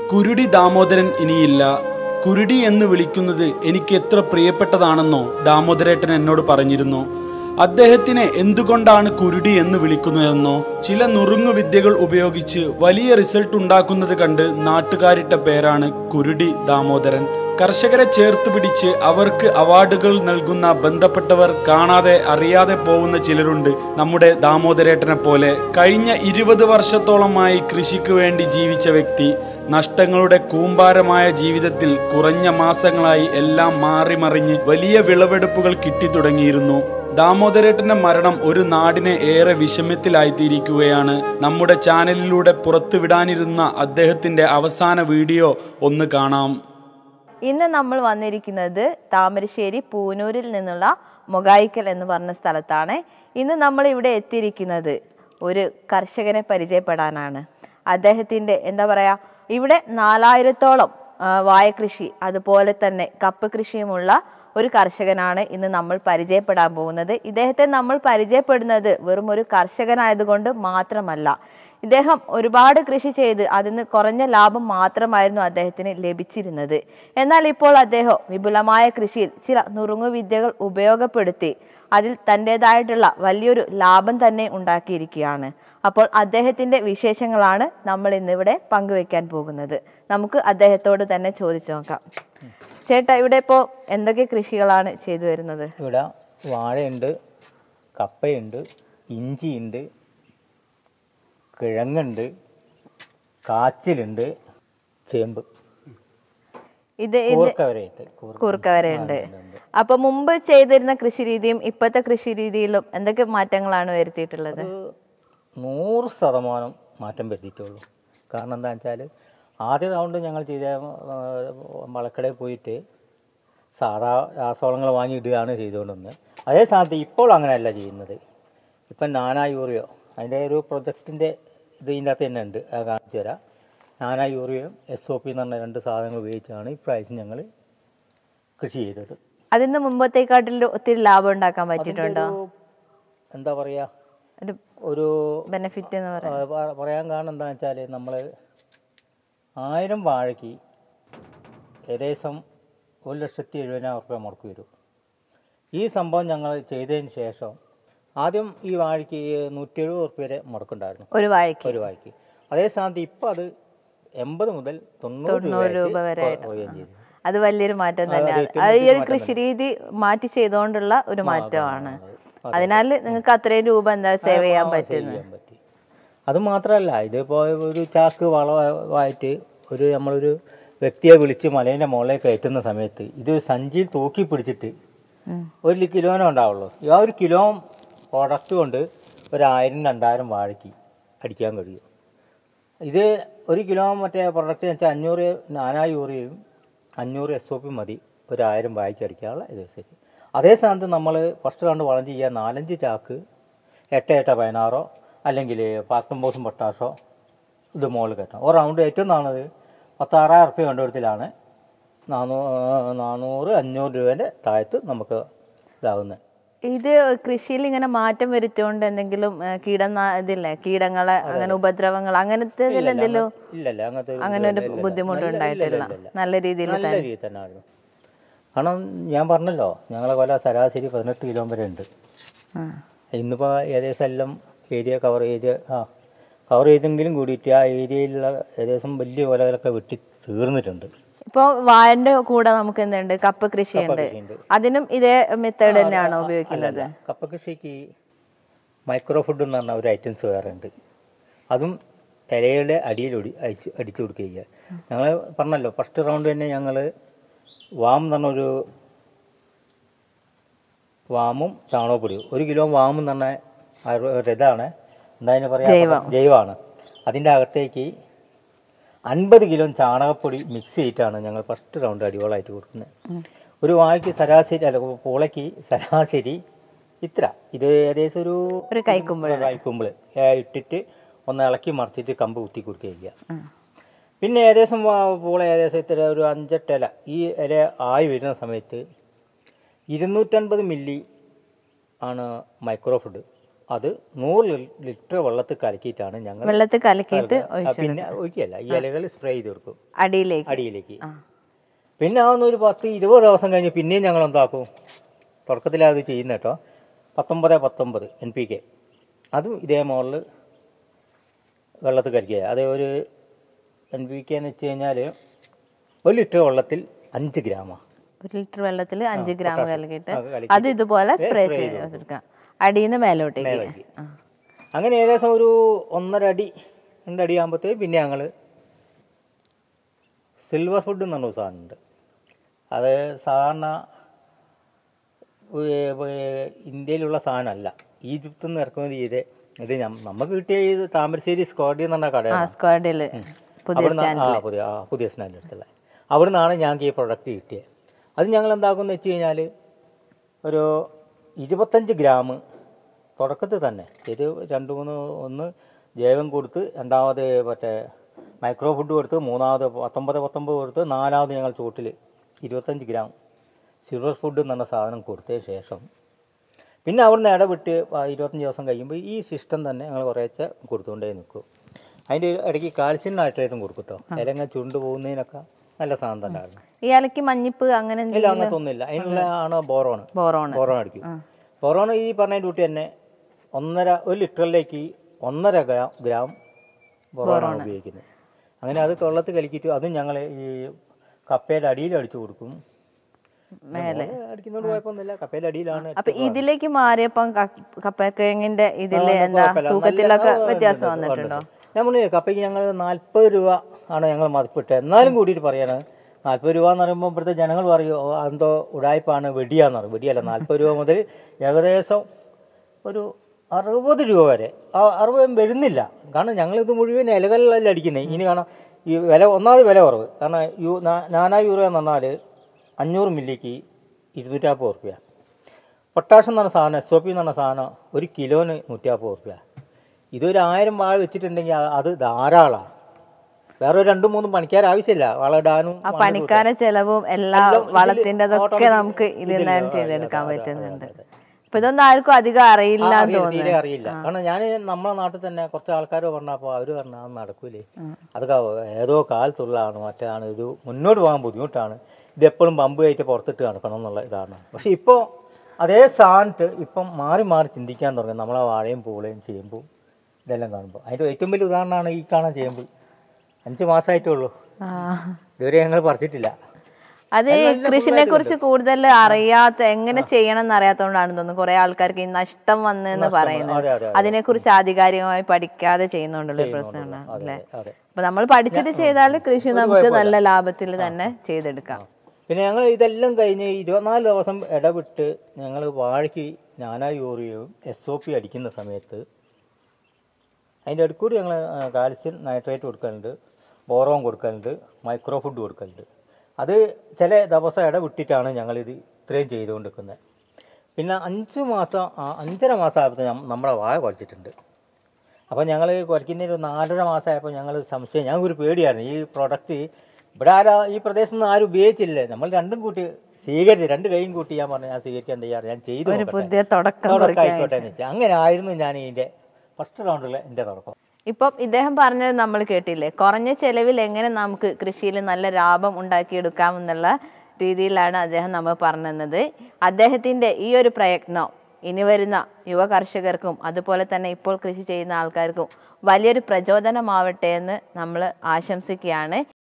കുരുടി ദാമോദരൻ ഇനിയില്ല കുരുടി എന്ന് വിളിക്കുന്നത് എനിക്ക് എത്ര പ്രിയപ്പെട്ടതാണെന്നോ ദാമോദരേട്ടൻ എന്നോട് പറഞ്ഞിരുന്നു അദ്ദേഹത്തിനെ എന്തുകൊണ്ടാണ് കുരുടി എന്ന് വിളിക്കുന്നതെന്നോ ചില നുറുങ്ങു വിദ്യകൾ ഉപയോഗിച്ച് വലിയ റിസൾട്ട് ഉണ്ടാക്കുന്നത് കണ്ട് നാട്ടുകാരിട്ട പേരാണ് കുരുടി ദാമോദരൻ കർഷകരെ ചേർത്ത് പിടിച്ച് അവർക്ക് അവാർഡുകൾ നൽകുന്ന ബന്ധപ്പെട്ടവർ കാണാതെ അറിയാതെ പോകുന്ന ചിലരുണ്ട് നമ്മുടെ ദാമോദരേട്ടനെ പോലെ കഴിഞ്ഞ ഇരുപത് വർഷത്തോളമായി കൃഷിക്ക് വേണ്ടി ജീവിച്ച വ്യക്തി നഷ്ടങ്ങളുടെ കൂമ്പാരമായ ജീവിതത്തിൽ കുറഞ്ഞ മാസങ്ങളായി എല്ലാം മാറി മറിഞ്ഞ് വലിയ വിളവെടുപ്പുകൾ കിട്ടിത്തുടങ്ങിയിരുന്നു ദാമോദരേട്ടന്റെ മരണം ഒരു നാടിനെ ഏറെ വിഷമത്തിലായിത്തീരിക്കുകയാണ് നമ്മുടെ ചാനലിലൂടെ പുറത്തുവിടാനിരുന്ന അദ്ദേഹത്തിന്റെ അവസാന വീഡിയോ ഒന്ന് കാണാം ഇന്ന് നമ്മൾ വന്നിരിക്കുന്നത് താമരശ്ശേരി പൂനൂരിൽ നിന്നുള്ള മൊഗായിക്കൽ എന്ന് പറഞ്ഞ സ്ഥലത്താണ് ഇന്ന് നമ്മൾ ഇവിടെ എത്തിയിരിക്കുന്നത് ഒരു കർഷകനെ പരിചയപ്പെടാനാണ് അദ്ദേഹത്തിൻ്റെ എന്താ പറയുക ഇവിടെ നാലായിരത്തോളം ആ, വാഴകൃഷി അതുപോലെ തന്നെ കപ്പ് കൃഷിയുമുള്ള ഒരു കർഷകനാണ് ഇന്ന് നമ്മൾ പരിചയപ്പെടാൻ പോകുന്നത് ഇദ്ദേഹത്തെ നമ്മൾ പരിചയപ്പെടുന്നത് വെറും ഒരു കർഷകനായതുകൊണ്ട് മാത്രമല്ല ഇദ്ദേഹം ഒരുപാട് കൃഷി ചെയ്ത് അതിന് കുറഞ്ഞ ലാഭം മാത്രമായിരുന്നു അദ്ദേഹത്തിന് ലഭിച്ചിരുന്നത് എന്നാൽ ഇപ്പോൾ അദ്ദേഹം വിപുലമായ കൃഷിയിൽ ചില നുറുങ്ങുവിദ്യകൾ ഉപയോഗപ്പെടുത്തി അതിൽ തൻ്റെതായിട്ടുള്ള വലിയൊരു ലാഭം തന്നെ ഉണ്ടാക്കിയിരിക്കുകയാണ് അപ്പോൾ അദ്ദേഹത്തിൻ്റെ വിശേഷങ്ങളാണ് നമ്മൾ ഇന്നിവിടെ പങ്കുവെക്കാൻ പോകുന്നത് നമുക്ക് അദ്ദേഹത്തോട് തന്നെ ചോദിച്ചു നോക്കാം ചേട്ടാ ഇവിടെ ഇപ്പോൾ എന്തൊക്കെ കൃഷികളാണ് ചെയ്തു വരുന്നത് ഇവിടെ വാഴയുണ്ട് കപ്പയുണ്ട് ഇഞ്ചിയുണ്ട് കിഴങ്ങുണ്ട് കാച്ചിലുണ്ട് ചേമ്പ് ഇത് ഇത് കൂർക്ക വരെയുണ്ട് കൂർക്ക കൂർക്ക വരെയുണ്ട് അപ്പൊ മുമ്പ് ചെയ്തിരുന്ന കൃഷി രീതിയും ഇപ്പോഴത്തെ കൃഷി രീതിയിലും എന്തൊക്കെ മാറ്റങ്ങളാണ് വരുത്തിയിട്ടുള്ളത് അത് നൂറ് ശതമാനം മാറ്റം വരുത്തിയിട്ടുള്ളൂ കാരണം എന്താ വെച്ചാൽ ആദ്യ റൗണ്ട് ഞങ്ങൾ ചെയ്ത ആ, വളക്കടയിൽ പോയിട്ട് സാധാ രാസവളങ്ങൾ വാങ്ങി ഇടുകയാണ് ചെയ്തുകൊണ്ടിരുന്നത് അതേ സ്ഥാനത്ത് ഇപ്പോൾ അങ്ങനെയല്ല ചെയ്യുന്നത് ഇപ്പം നാനാ യൂറിയോ അതിൻ്റെ ഒരു പ്രൊജക്റ്റിൻ്റെ ഇത് ഇതിൻ്റെ അകത്ത് തന്നെ ഉണ്ട് അത് കാണിച്ചു തരാം നാനാ യൂറിയോയും എസ് ഒ പി എന്ന് പറഞ്ഞ രണ്ട് സാധനങ്ങൾ ഉപയോഗിച്ചാണ് ഇപ്രാവശ്യം ഞങ്ങൾ കൃഷി ചെയ്തത് അതിന് മുമ്പത്തേക്കാട്ടിൽ ഒത്തിരി ലാഭം ഉണ്ടാക്കാൻ പറ്റിയിട്ടുണ്ടോ ഒരു എന്താ പറയുക ഒരു ഒരു ബെനിഫിറ്റ് എന്ന് പറയാം ആ, പ- പറയാൻ കാരണം എന്താണെന്ന് വെച്ചാൽ നമ്മൾ ആയിരം വാഴയ്ക്ക് ഏകദേശം ഒരു ലക്ഷത്തി എഴുപതിനായിരം റുപ്യ മുടക്ക് വരും ഈ സംഭവം ഞങ്ങൾ ചെയ്തതിന് ശേഷം ആദ്യം ഈ വാഴയ്ക്ക് നൂറ്റി എഴുപത് റുപ്യ വരെ മുടക്കുണ്ടായിരുന്നു ഒരു വാഴയ്ക്ക് ഒരു വാഴയ്ക്ക് അതേ സ്ഥാനത്ത് ഇപ്പം അത് എൺപത് മുതൽ തൊണ്ണൂറ് തൊണ്ണൂറ് രൂപ വരെ രൂപയായിട്ട് കുറയുകയും ചെയ്തു അത് വലിയൊരു മാറ്റം തന്നെയാണ് ഏറ്റവും അത് ഈ ഒരു കൃഷി രീതി മാറ്റി ചെയ്തുകൊണ്ടുള്ള ഒരു മാറ്റമാണ് അതിനാൽ നിങ്ങൾക്ക് അത്രയും രൂപ എന്താ സേവ് ചെയ്യാൻ പറ്റുന്നു ചെയ്യാൻ പറ്റി അത് മാത്രമല്ല ഇതിപ്പോൾ ഒരു ചാക്ക് വളമായിട്ട് ഒരു നമ്മളൊരു വ്യക്തിയെ വിളിച്ച് മലേൻ്റെ മുകളിലേക്ക് കയറ്റുന്ന സമയത്ത് ഇത് ഒരു സഞ്ചിയിൽ തൂക്കി പിടിച്ചിട്ട് ഒരു ലി- കിലോനേ ഉണ്ടാവുള്ളൂ ആ ഒരു കിലോ പ്രോഡക്റ്റ് കൊണ്ട് ഒരു ആയിരം രണ്ടായിരം വാഴയ്ക്ക് അടിക്കാൻ കഴിയും ഇത് ഒരു കിലോ മറ്റേ പ്രൊഡക്റ്റ് എന്ന് വെച്ചാൽ അഞ്ഞൂറ് നാനാ യൂറിയയും അഞ്ഞൂറ് എസ് ഒ പി മതി ഒരു ആയിരം വായിക്ക് അടിക്കാനുള്ള ഇത് ശരി അതേ സ്ഥാനത്ത് നമ്മൾ ഫസ്റ്റ് റൗണ്ട് വളം ചെയ്യുക നാലഞ്ച് ചാക്ക് എട്ട് എട്ട് പതിനാറോ അല്ലെങ്കിൽ പത്തൊമ്പതും പൊട്ടാഷോ ഇത് മുകളിൽ കയറ്റണം ഒരു റൗണ്ട് ഏറ്റവും നാണത് പത്താറായിരം റുപ്യ കണ്ടുപിടുത്തിലാണ് നാനൂ നാനൂറ് അഞ്ഞൂറ് രൂപേൻ്റെ താഴത്ത് നമുക്ക് ഇതാവുന്നത് ഇത് കൃഷിയിൽ ഇങ്ങനെ മാറ്റം വരുത്തിയോണ്ട് എന്തെങ്കിലും ഏഹ്, കീടനാ ഇതില്ലേ കീടങ്ങളെ അങ്ങനെ ഉപദ്രവങ്ങൾ അങ്ങനത്തെ എന്തെങ്കിലും ഇല്ലല്ല അങ്ങനത്തെ ഒരു അങ്ങനെ ഒരു ഇല്ല, ഇല്ല. ബുദ്ധിമുട്ട് നല്ല- ഉണ്ടായിട്ടില്ല ഇല്ല, ഇല്ല, ഇല്ല. നല്ല രീതിയിൽ നല്ല രീതിയിൽ തന്നെ ആയിരുന്നു കാരണം ഞാൻ പറഞ്ഞല്ലോ ഞങ്ങളെ കൊല ശരാശരി പതിനെട്ട് കിലോ വരെ ഉണ്ട് ഇന്നിപ്പോൾ ഏകദേശം എല്ലാം ഏരിയ കവർ ചെയ്ത് ആ കവർ ചെയ്തെങ്കിലും കൂടിയിട്ട് ആ ഏരിയയിലുള്ള ഏകദേശം വലിയ കൊലകളൊക്കെ വെട്ടി തീർന്നിട്ടുണ്ട് ഇപ്പൊ വാഴന്റെ കൂടെ നമുക്ക് എന്തുണ്ട് കപ്പ കൃഷിയുണ്ട് കൃഷിയുണ്ട്. അതിനും ഇതേ മെത്തേഡ് തന്നെയാണോ ഉപയോഗിക്കുന്നത് അല്ലല്ല കപ്പ കൃഷിക്ക് മൈക്രോ ഫുഡ് എന്ന് പറഞ്ഞ ഒരു ഐറ്റംസ് വേറെ ഉണ്ട് അതും ഇലയുടെ അടിയിൽ ഒടി അടിച്ച് അടിച്ചു കൊടുക്കുക ചെയ്യുക ഞങ്ങൾ പറഞ്ഞല്ലോ ഫസ്റ്റ് റൗണ്ട് തന്നെ ഞങ്ങൾ വാം എന്ന് പറഞ്ഞൊരു വാമും ചാണകപ്പൊടിയും ഒരു കിലോ വാം എന്ന് പറഞ്ഞ ആ ഒരു ഇതാണ് എന്താ അതിന് പറയാ ജൈവമാണ് അതിൻ്റെ അകത്തേക്ക് അൻപത് കിലോ ചാണകപ്പൊടി മിക്സ് ചെയ്തിട്ടാണ് ഞങ്ങൾ ഫസ്റ്റ് റൗണ്ട് അടിവളമായിട്ട് കൊടുക്കുന്നത് ഒരു വാഴയ്ക്ക് ശരാശരി അല്ല പൂളയ്ക്ക് ശരാശരി ഇത്ര ഇത് ഏകദേശം ഒരു ഒരു കൈക്കുമ്പിൾ കൈക്കുമ്പിൾ ഇട്ടിട്ട് ഒന്ന് ഇളക്കി മറിച്ചിട്ട് കമ്പ് കുത്തി കൊടുക്കുക ചെയ്യുക പിന്നെ ഏകദേശം വാ- പൂള ഏകദേശം ഇത്ര ഒരു അഞ്ചെട്ട് ഇല ഈ ഇല ആയി വരുന്ന സമയത്ത് ഇരുന്നൂറ്റൻപത് മില്ലി ആണ് മൈക്രോ ഫുഡ് അത് നൂറ് ലി- ലിറ്റർ വെള്ളത്തിൽ കലക്കിയിട്ടാണ് ഞങ്ങൾ വെള്ളത്തിൽ കലക്കിയിട്ട് ആ, ഒഴിച്ചു പിന്നെ ഒഴിക്കല്ല ഈ ഇലകൾ സ്പ്രേ ചെയ്ത് കൊടുക്കും അടിയിലേക്ക് അടിയിലേക്ക് പിന്നെ ആവുന്ന ഒരു പത്ത് ഇരുപത് ദിവസം കഴിഞ്ഞ് പിന്നെയും ഞങ്ങൾ എന്താക്കും തുടക്കത്തിലത് ചെയ്യുന്ന കേട്ടോ പത്തൊമ്പത് പത്തൊമ്പത് എൻ പി കെ അതും ഇതേ മോളിൽ വെള്ളത്തിൽ കലക്കുക അത് ഒരു എൻ പി കെ എന്ന് വെച്ച് കഴിഞ്ഞാൽ ഒരു ലിറ്റർ വെള്ളത്തിൽ അഞ്ച് ഗ്രാമാണ് ഒരു ലിറ്റർ വെള്ളത്തിൽ അഞ്ച് ഗ്രാം കലക്കിയിട്ട് ആ, കലക്കിയിട്ട് അത് ഇതുപോലെ സ്പ്രേ spray ചെയ്ത് കൊടുക്കാം അടിയിൽ നിന്ന് മേലോട്ടേക്ക് മേലേക്ക്. അങ്ങനെ ഏകദേശം ഒരു ഒന്നര അടി രണ്ടടി ആകുമ്പോഴത്തേക്ക് പിന്നെ ഞങ്ങൾ സിൽവർ ഫുഡ് എന്ന് പറഞ്ഞ സാധനമുണ്ട് അത് സാധാരണ ഏ- ഏ- ഇന്ത്യയിലുള്ള സാധനമല്ല ഈജിപ്തിൽ നിന്ന് ഇറക്കുമതി ചെയ്ത് ഇത് ഞം- നമുക്ക് കിട്ടിയ ഇത് താമരശ്ശേരി സ്കോഡി എന്ന് പറഞ്ഞ ആ കടയാണ് സ്ക്വാഡില് പുതിയ അവിടുന്ന് ആ പുതിയ ആ പുതിയ സ്റ്റാൻഡ് അടുത്തുള്ള അവിടെ നിന്നാണ് ഞങ്ങൾക്ക് ഈ പ്രൊഡക്റ്റ് കിട്ടിയത് അത് ഞങ്ങൾ എന്താക്കുമെന്ന് വെച്ച് കഴിഞ്ഞാൽ ഒരു ഇരുപത്തഞ്ച് ഗ്രാം തുടക്കത്തിൽ തന്നെ ഇത് രണ്ട് മൂന്ന് ഒന്ന് ജൈവം കൊടുത്ത് രണ്ടാമത് മറ്റേ മൈക്രോ ഫുഡ് കൊടുത്ത് മൂന്നാമത് പത്തൊമ്പത് പത്തൊമ്പത് കൊടുത്ത് നാലാമത് ഞങ്ങൾ ചൂട്ടിൽ ഇരുപത്തഞ്ച് ഗ്രാം സിൽവർ ഫുഡ് എന്ന് പറഞ്ഞ സാധനം കൊടുത്തതിന് ശേഷം പിന്നെ അവിടുന്ന് ഇടവിട്ട് ആ ഇരുപത്തഞ്ച് ദിവസം കഴിയുമ്പോൾ ഈ സിസ്റ്റം തന്നെ ഞങ്ങൾ കുറേശ്ശെ കൊടുത്തുകൊണ്ടേ നിൽക്കും അതിൻ്റെ ഇടയ്ക്ക് കാൽസ്യം നൈട്രേറ്റും കൊടുക്കും കേട്ടോ ഇലങ്ങ ചുണ്ട് പോകുന്നതിനൊക്കെ നല്ല സാധനം തന്നെയാണ് ഈ ഇലക്ക് മഞ്ഞിപ്പ് അങ്ങനെ ഇല്ല എന്തെങ്കിലും അങ്ങനത്തെ ഒന്നുമില്ല അതിനുള്ള ആണ് ബോറോൺ ബോറോണ് ബോറോൺ അടിക്കും ബോറോൺ ഈ പറഞ്ഞ ഡ്യൂട്ടി തന്നെ ഒന്നര ഒരു ലിറ്ററിലേക്ക് ഒന്നര ഗ്രാം ഗ്രാം ബോറോണാണ് ഉപയോഗിക്കുന്നത് അങ്ങനെ അത് വെള്ളത്തിൽ കലക്കിയിട്ട് അതും ഞങ്ങൾ ഈ കപ്പയുടെ അടിയിൽ അടിച്ചു കൊടുക്കും മേലെ അടിക്കുന്നതുകൊണ്ട് കുഴപ്പമൊന്നുമില്ല കപ്പയുടെ അടിയിലാണ് അപ്പൊ ഇതിലേക്ക് മാറിയപ്പം ക- കപ്പക്കിഴങ്ങിന്റെ ഇതില് ആ, എന്താ കുഴപ്പമില്ല. തൂക്കത്തിലൊക്കെ നല്ല- ആ, വ്യത്യാസം ഉണ്ട്, ഉണ്ട്, വന്നിട്ടുണ്ടോ ഉണ്ട്. ഞാൻ പറഞ്ഞു കപ്പയ്ക്ക് ഞങ്ങൾ നാൽപ്പത് രൂപ ആണ് ഞങ്ങൾ മതിപ്പിട്ട് എന്നാലും കൂടിയിട്ട് പറയാണ് നാൽപ്പത് രൂപ എന്ന് പറയുമ്പോൾ ഇവിടുത്തെ ജനങ്ങൾ പറയും "ഓ, എന്തോ ഉടായ്പാണ് വെടിയാന്ന് പറയും വെടിയല്ല നാൽപ്പത് രൂപ മുതൽ ഏകദേശം ഒരു അറുപത് രൂപ വരെ ആ അറുപത് വരുന്നില്ല കാരണം ഞങ്ങളിത് മുഴുവൻ ഇലകളിലല്ല അടിക്കുന്നത് ഇനി കാണാം ഈ വില ഒന്നാമത് വില കുറവ് കാരണം യു നാ- നാനാ യൂറോ എന്ന് പറഞ്ഞാൽ അഞ്ഞൂറ് മില്ലിക്ക് ഇരുന്നൂറ്റമ്പത് ഉറുപ്പ്യ പൊട്ടാഷ്യം എന്ന് പറഞ്ഞ സാധനം എസ് ഒ പി എന്ന് പറഞ്ഞ സാധനം ഒരു കിലോന് നൂറ്റമ്പത് ഉറുപ്പ്യ ഇതൊരു ആയിരം വാഴ വെച്ചിട്ടുണ്ടെങ്കിൽ അ- അത് ധാരാളമാണ് വേറെ ഒരു രണ്ടും മൂന്നും പണിക്കാർ ആവശ്യമില്ല വളമിടാനും ആ പണിക്കാര ചെലവും എല്ലാ എല്ലാം ഇതില് വളത്തിൻ്റെതൊക്കെ automatic നമുക്ക് ഇതിൽ ഇതില് നിന്നാണ് ആ, ചെയ്തെടുക്കാൻ അതെ, അതെ, പറ്റുന്നുണ്ട് അതെ, അതെ. അപ്പൊ ഇതൊന്നും ആർക്കും അധികം അറിയില്ല എന്ന് അറിയില്ല, തോന്നുന്നു തീരെ അറിയില്ല കാരണം ഞാൻ നമ്മളെ നാട്ടിൽ തന്നെ കുറച്ച് ആൾക്കാർ പറഞ്ഞപ്പോൾ അവർ പറഞ്ഞാൽ അത് നടക്കൂലേ അതൊക്കെ ഏതോ കാലത്തുള്ളതാണ് മറ്റാണ് ഇത് മുന്നോട്ട് പോകാൻ ബുദ്ധിമുട്ടാണ് ഇത് എപ്പോഴും പമ്പ് കയറ്റി പുറത്തിട്ട് നടക്കണം എന്നുള്ള ഇതാണ് പക്ഷെ ഇപ്പോൾ അതേ സ്ഥാനത്ത് ഇപ്പം മാറി മാറി ചിന്തിക്കാൻ തുടങ്ങി നമ്മളെ വാഴയും പൂളയും ചേമ്പും ഇതെല്ലാം കാണുമ്പോൾ അതിൻ്റെ ഏറ്റവും വലിയ ഉദാഹരണമാണ് ഈ കാണാൻ ചേമ്പ് അഞ്ച് മാസമായിട്ടേ ഉള്ളൂ ആ. ഇതുവരെ ഞങ്ങൾ പറിച്ചിട്ടില്ല അത് കൃഷിനെ കുറിച്ച് കൂടുതൽ അറിയാത്ത എങ്ങനെ ചെയ്യണം എന്ന് അറിയാത്തതുകൊണ്ടാണ് തോന്നുന്നു കുറെ ആൾക്കാർക്ക് ഈ നഷ്ടം വന്നെന്ന് പറയുന്നത് അതെ, അതെ, അതിനെ കുറിച്ച് ആധികാരികമായി പഠിക്കാതെ ചെയ്യുന്നുണ്ടല്ലോ പ്രശ്നമാണ് അല്ലേ അതെ അപ്പൊ നമ്മൾ പഠിച്ചിട്ട് ചെയ്താൽ കൃഷി നമുക്ക് നല്ല ലാഭത്തിൽ തന്നെ ചെയ്തെടുക്കാം പിന്നെ ഞങ്ങൾ ഇതെല്ലാം കഴിഞ്ഞ് ഇരുപത്തിനാല് ദിവസം ഇടവിട്ട് ഞങ്ങൾ വാഴയ്ക്ക് ഞാനാ യൂറിയയും എസ് ഒ പി അടിക്കുന്ന സമയത്ത് അതിൻ്റെ അടുക്കൂടി ഞങ്ങൾ കാൽസ്യം നൈട്രേറ്റ് കൊടുക്കലുണ്ട് ബോറോൺ കൊടുക്കലുണ്ട് മൈക്രോ ഫുഡ് കൊടുക്കലുണ്ട് അത് ചില ദിവസം ഇടവിട്ടിട്ടാണ് ഞങ്ങളിത് ഇത്രയും ചെയ്തുകൊണ്ടിരിക്കുന്നത് പിന്നെ അഞ്ച് മാസം ആ, അഞ്ചര മാസം ആയപ്പോൾ നമ്മുടെ വാഴ കുഴച്ചിട്ടുണ്ട് അപ്പോൾ ഞങ്ങൾ കുരയ്ക്കുന്നതിന് ഒരു നാലര മാസമായപ്പോൾ ഞങ്ങൾ സംശയം ഞങ്ങൾക്ക് ഒരു പേടിയായിരുന്നു ഈ പ്രോഡക്റ്റ് ഇവിടെ ആരാ ഈ പ്രദേശത്ത് നിന്ന് ആരും ഉപയോഗിച്ചില്ല നമ്മൾ രണ്ടും കൂട്ടി സ്വീകരിച്ച് രണ്ട് കൈയും കൂട്ടി ഞാൻ പറഞ്ഞു ഞാൻ സ്വീകരിക്കാൻ തയ്യാറ് ഞാൻ ചെയ്തു ഒരു നോക്കട്ടെ. പുതിയ തുടക്കം തുടക്കം കുറിക്കാൻ ആയിക്കോട്ടെ എന്ന് വെച്ചാൽ അങ്ങനെ ആയിരുന്നു ഞാൻ ഇതിൻ്റെ ഫസ്റ്റ് റൗണ്ടിലെ എൻ്റെ തുടക്കം ഇപ്പം ഇദ്ദേഹം പറഞ്ഞത് നമ്മൾ കേട്ടില്ലേ കുറഞ്ഞ ചെലവിൽ എങ്ങനെ നമുക്ക് കൃഷിയിൽ നല്ല ലാഭം ഉണ്ടാക്കിയെടുക്കാം എന്നുള്ള രീതിയിലാണ് അദ്ദേഹം നമ്മൾ പറഞ്ഞു തന്നത് അദ്ദേഹത്തിൻ്റെ ഈ ഒരു പ്രയത്നം ഇനി വരുന്ന യുവ കർഷകർക്കും അതുപോലെ തന്നെ ഇപ്പോൾ കൃഷി ചെയ്യുന്ന ആൾക്കാർക്കും വലിയൊരു പ്രചോദനമാവട്ടെ എന്ന് നമ്മൾ ആശംസിക്കുകയാണ്